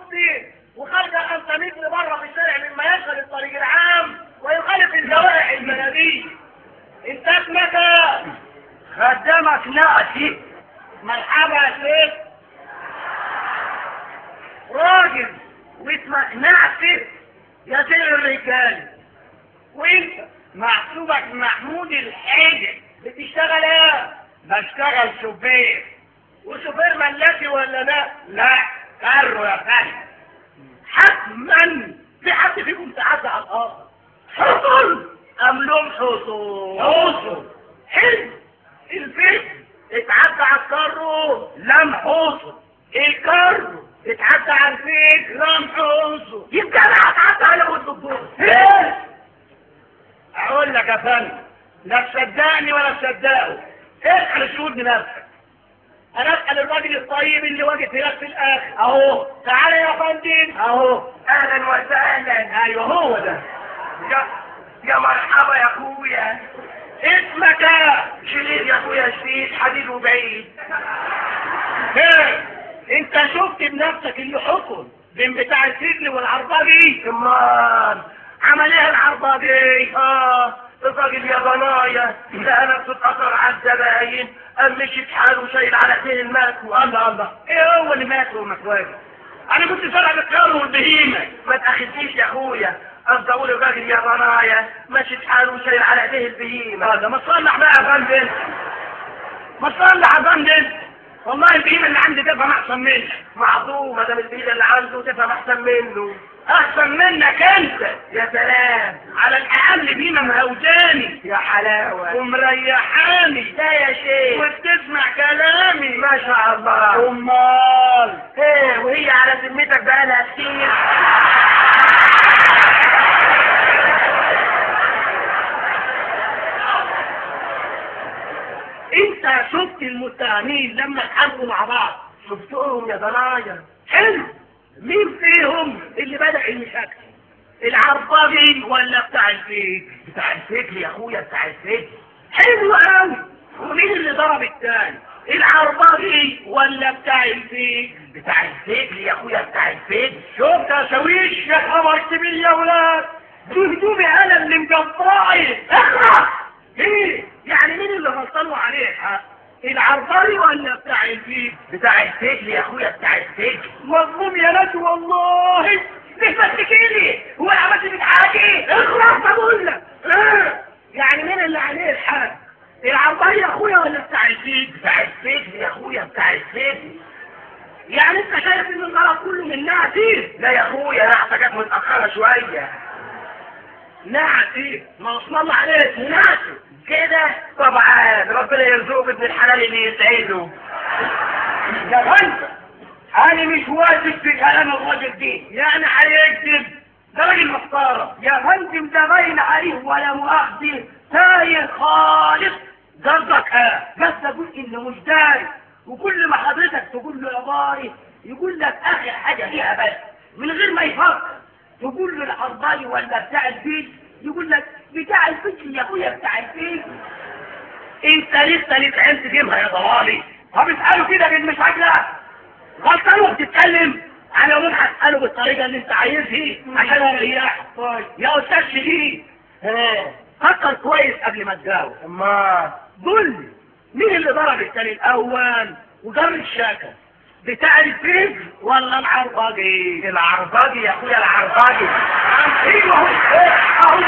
الدين وخارجه خمسة متر بره في الشارع مما يشغل الطريق العام ويخالف الجوارح المنادية انت اسمك إيه؟ خدامك ناسي مرحبا يا شيخ راجل واسمك ناسي يا سيد الرجال وانت محسوبك محمود الحاجة بتشتغل ايه؟ بشتغل شوفير وشوفير ملاكي ولا لا؟ لا كرو يا فندم حتما في حد فيكم تعدى على الارض حصل ام لهم حصول حصل حلو الفيل اتعدى على الكرو لم حصل الكرو اتعدى على الفيل لم حصل يبقى انا هتعدى على ود الدور ايه اقول لك يا فندم لا تصدقني ولا تصدقه اسال الشهود بنفسك انا اسال الراجل الطيب اللي واقف هناك في الاخر اهو تعالى يا فندم اهو اهلا وسهلا ايوه هو ده يا يا مرحبا يا اخويا اسمك ايه شليل يا اخويا شديد حديد وبعيد ايه انت شفت بنفسك اللي حكم بين بتاع السجن والعرباجي كمان عمل ايه العرباجي اه الراجل يا بنايا لقى نفسه اتأثر على الزباين قام مشي في حاله شايل على ايديه المكوى الله الله ايه هو اللي مات ومكواجي انا كنت سارع بالخيار والبهيمه ما تاخدنيش يا اخويا قصدي اقول الراجل يا بنايا ماشي في حاله وشايل على ايديه البهيمه هذا ما تصلح بقى يا فندم ما تصلح يا فندم والله البهيمه اللي عندي تفهم احسن منك معصوم ده البهيمه اللي عنده تفهم احسن منه احسن منك انت يا سلام على الاقل بهيمه مهوجاني يا حلاوه ومريحاني لا يا شيخ وبتسمع كلامي ما شاء الله امال ايه وهي على ذمتك بقالها كتير انت شفت المتهمين لما اتحاربوا مع بعض شفتهم يا ضنايا حلو مين فيهم اللي بدأ المشاكل العرباجي ولا بتاع الفيك بتاع الفكر يا اخويا بتاع الفكر حلو قوي ومين اللي ضرب الثاني العرباجي ولا بتاع الفيك بتاع الفكر يا اخويا بتاع الفكر شفت يا شاويش يا خبرت بيه يا ولاد دي هدومي انا اللي مقطعي اخرس ايه يعني مين اللي غلطان عليه الحق العرباجي ولا بتاع الفيك بتاع الفكر يا اخويا بتاع الفكر مظلوم يا ناس والله مش بتشتكيلي هو انا عملت بيك حاجه اخلص بقول لك ايه يعني مين اللي عليه الحق العرباجي يا اخويا ولا بتاع الفيك بتاع الفكر يا اخويا بتاع الفكر يعني انت شايف ان الغلط كله من نعتي لا يا اخويا نعسه جت متاخره شويه نعتي ما وصل الله عليك نعتي كده طبعا ربنا يرزقه بابن الحلال اللي يسعده يا فندم انا مش واثق في كلام الراجل دي يعني هيكذب ده راجل محترم يا فندم ده باين عليه ولا مؤاخذه تايه خالص قصدك ايه بس اقول انه مش داري وكل ما حضرتك تقول له يا باري يقول لك اخر حاجه ليها بس من غير ما يفكر تقول له العرباجي ولا بتاع البيت يقول لك بتاع البيت يا اخويا بتاع البيت انت لسه لسه عايز تجيبها يا ضوالي طب اساله كده بالمشاكله غلطان وبتتكلم انا يوم هساله بالطريقه اللي انت عايزها عشان اريحك طيب يا استاذ شديد اه فكر كويس قبل ما تجاوب اما قول لي مين اللي ضرب التاني الاول وجر الشاكر بتاع الفيج ولا العرباجي العرباجي يا اخويا العرباجي ايوه اهو اهو